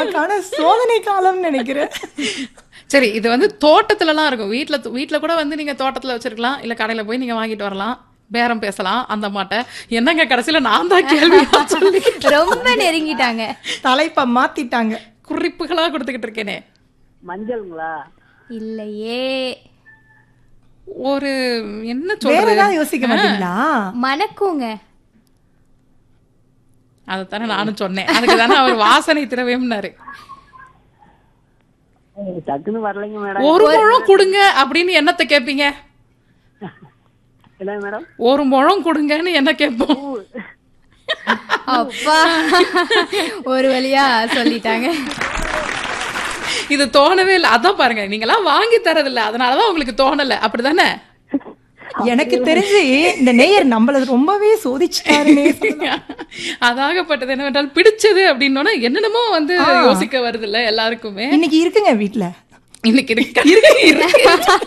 நமக்கான சோதனை காலம்னு நினைக்கிறேன் சரி இது வந்து தோட்டத்துலலாம் இருக்கும் வீட்ல வீட்ல கூட வந்து நீங்க தோட்டத்துல வச்சிருக்கலாம் இல்ல கடையில போய் நீங்க வாங்கிட்டு வரலாம் பேரம் பேசலாம் அந்த மாட்டை என்னங்க கடைசியில நான் தான் கேள்வி சொல்லி ரொம்ப நெருங்கிட்டாங்க தலைப்பை மாத்திட்டாங்க குறிப்புகளா கொடுத்துக்கிட்டு இருக்கேனே மஞ்சள்ங்களா இல்லையே ஒரு என்ன வேற சொல்றது ஏதாவது யோசிக்க மாட்டீங்களா மணக்குங்க அதைத்தானே நானும் சொன்னேன் அதுக்கு தானே அவர் வாசனை திரவியம்னாரு ஏய், டக்குன்னு வரலைங்க மேடம் ஒரு முழம் கொடுங்க அப்படின்னு என்னத்தை கேட்பீங்க என்ன மேடம் ஒரு முழம் கொடுங்கன்னு என்ன கேட்போம் அப்பா ஒரு வழியா சொல்லிட்டாங்க இது தோணவே இல்லை அதான் பாருங்க நீங்களாம் வாங்கி தரதில்ல அதனாலதான் உங்களுக்கு தோணல அப்படிதானே எனக்கு தெரிஞ்சு இந்த நேயர் நம்மள ரொம்பவே சோதிச்சுட்டாருன்னே சொல்லலாம். அதாகப்பட்டது என்னவென்றால் பிடிச்சது அப்படின்னோன்னா என்னென்னமோ வந்து யோசிக்க வருது இல்ல எல்லாருக்குமே இன்னைக்கு இருக்குங்க வீட்ல இன்னைக்கு இருக்கு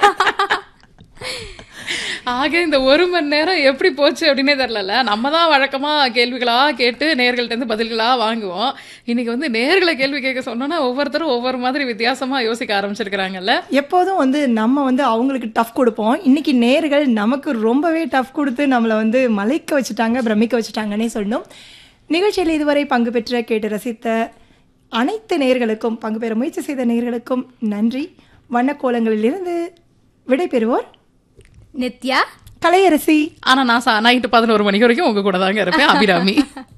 ஆக இந்த ஒரு மணி நேரம் எப்படி போச்சு அப்படின்னே தெரியல நம்ம தான் வழக்கமா கேள்விகளா கேட்டு நேர்கள்ட்ட இருந்து பதில்களா வாங்குவோம் இன்னைக்கு வந்து நேர்களை கேள்வி கேட்க சொன்னோம்னா ஒவ்வொருத்தரும் ஒவ்வொரு மாதிரி வித்தியாசமா யோசிக்க ஆரம்பிச்சிருக்கிறாங்கல்ல எப்போதும் வந்து நம்ம வந்து அவங்களுக்கு டஃப் கொடுப்போம் இன்னைக்கு நேர்கள் நமக்கு ரொம்பவே டஃப் கொடுத்து நம்மளை வந்து மலைக்க வச்சுட்டாங்க பிரமிக்க வச்சுட்டாங்கன்னே சொல்லணும் நிகழ்ச்சியில் இதுவரை பங்கு பெற்ற கேட்டு ரசித்த அனைத்து நேர்களுக்கும் பங்கு பெற முயற்சி செய்த நேர்களுக்கும் நன்றி வண்ணக்கோலங்களிலிருந்து விடை பெறுவோர் நித்யா கலையரசி ஆனா நான் நைட்டு பதினோரு மணிக்கு வரைக்கும் உங்க கூட தாங்க இருப்பேன் அபிராமி